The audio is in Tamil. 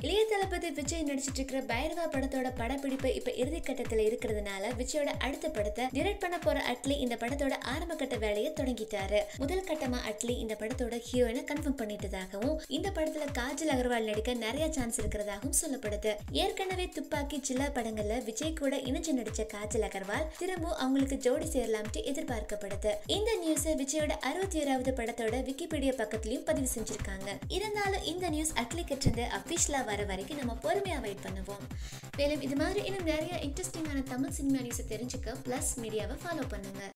இளைய தளபதி விஜய் நடிச்சிட்டு இருக்கிற பைரவா படத்தோட படப்பிடிப்பு இப்ப இறுதி கட்டத்துல இருக்கிறதுனால விஜயோட அடுத்த படத்தை டிரெக்ட் பண்ண போற அட்லி இந்த படத்தோட ஆரம்ப கட்ட வேலையை தொடங்கிட்டாரு முதல் கட்டமா அட்லி இந்த படத்தோட ஹீரோயினை கன்ஃபார்ம் பண்ணிட்டதாகவும் இந்த படத்துல காஜல் அகர்வால் நடிக்க நிறைய சான்ஸ் இருக்கிறதாகவும் சொல்லப்படுது ஏற்கனவே துப்பாக்கி ஜில்லா படங்கள்ல விஜய் கூட இணைஞ்சு நடிச்ச காஜல் அகர்வால் திரும்பவும் அவங்களுக்கு ஜோடி சேரலாம்ட்டு எதிர்பார்க்கப்படுது இந்த நியூஸை விஜயோட அறுபத்தி ஏழாவது படத்தோட விக்கிபீடியா பக்கத்துலயும் பதிவு செஞ்சிருக்காங்க இருந்தாலும் இந்த நியூஸ் அட்லி கிட்ட அபிஷியலா வர வரைக்கும் நம்ம பொறுமையா வெயிட் பண்ணுவோம் மேலும் இது மாதிரி இன்னும் நிறைய இன்ட்ரெஸ்டிங்கான தமிழ் சினிமா நியூஸை தெரிஞ்சுக்க பிளஸ் மீடியாவை ஃபாலோ பண்ணுங்க